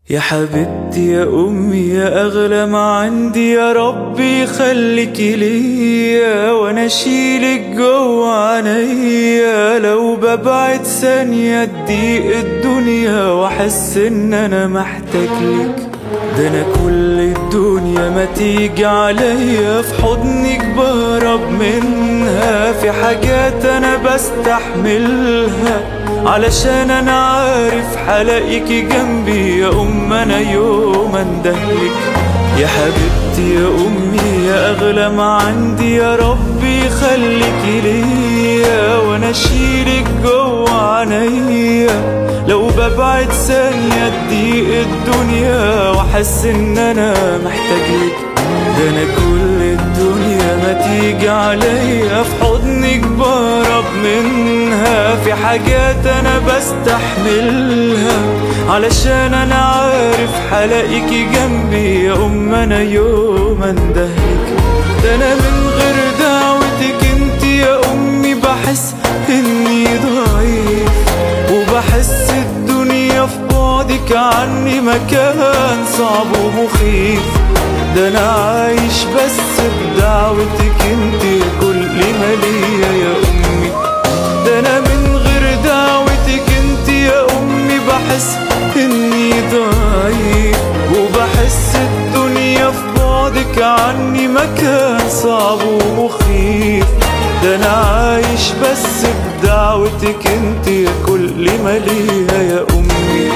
يا حبيبتي يا أمي يا أغلى ما عندي يا ربي خليك ليا وأنا أشيلك جوا عينيا لو ببعد ثانية تضيق الدنيا وأحس إن أنا محتاج لك ده أنا كل الدنيا ما تيجي عليا في حضنك بهرب منها في حاجات أنا بستحملها علشان انا عارف حلاقيكي جنبي يا ام انا يوم اندهلك يا حبيبتي يا امي يا اغلى ما عندي يا ربي خليكي ليا وانا اشيلك جوا عينيا لو ببعد ثانية تضيق الدنيا واحس ان انا محتاجلك ده انا كل الدنيا ما تيجي عليا في حضنك بهرب منها في حاجات انا بستحملها علشان انا عارف حلاقيكي جنبي يا ام انا يوم اندهلك ده انا من غير دعوتك انت يا امي بحس اني ضعيف وبحس الدنيا في بعدك عني مكان صعب ومخيف ده انا عايش بس بدعوتك انت كل ما ليا يا امي ده انا من غير دعوتك انت يا امي بحس اني ضعيف وبحس الدنيا في بعدك عني مكان صعب ومخيف ده انا عايش بس بدعوتك انت كل ما ليا يا امي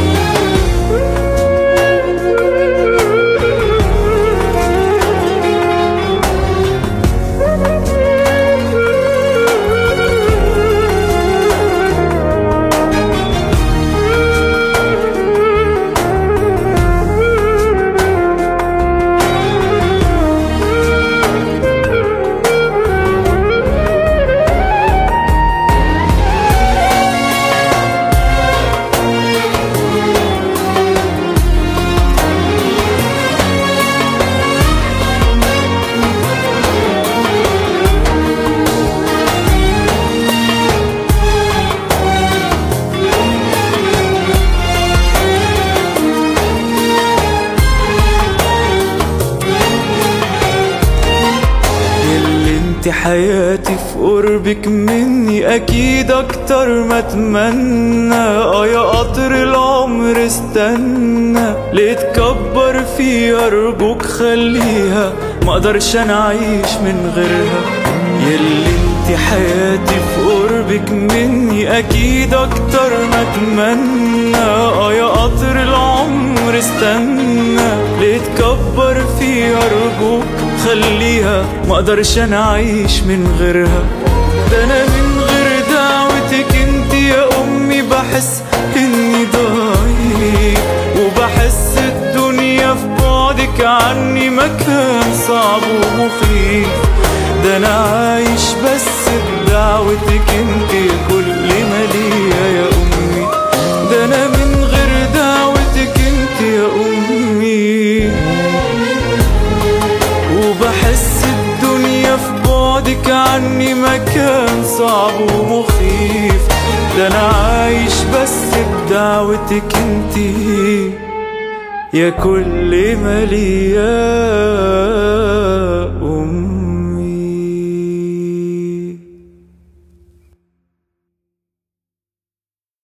اللي انت حياتي في قربك مني اكيد اكتر ما اتمنى اه يا قطر العمر استنى ليه تكبر فيها ارجوك خليها ما اقدرش انا اعيش من غيرها يلي انت حياتي في قربك مني اكيد اكتر ما اتمنى اه يا قطر العمر استنى ليه تكبر فيها ارجوك خليها ما اقدرش انا اعيش من غيرها ده انا من غير دعوتك انت يا امي بحس اني ضعيف وبحس الدنيا في بعدك عني مكان صعب ومخيف ده انا عايش بس بدعوتك انت كل ما ليا يا امي ده انا من غير دعوتك انت يا امي وبحس الدنيا في بعدك عني مكان صعب ومخيف ده انا عايش بس بدعوتك انتي يا كل ما ليا أمي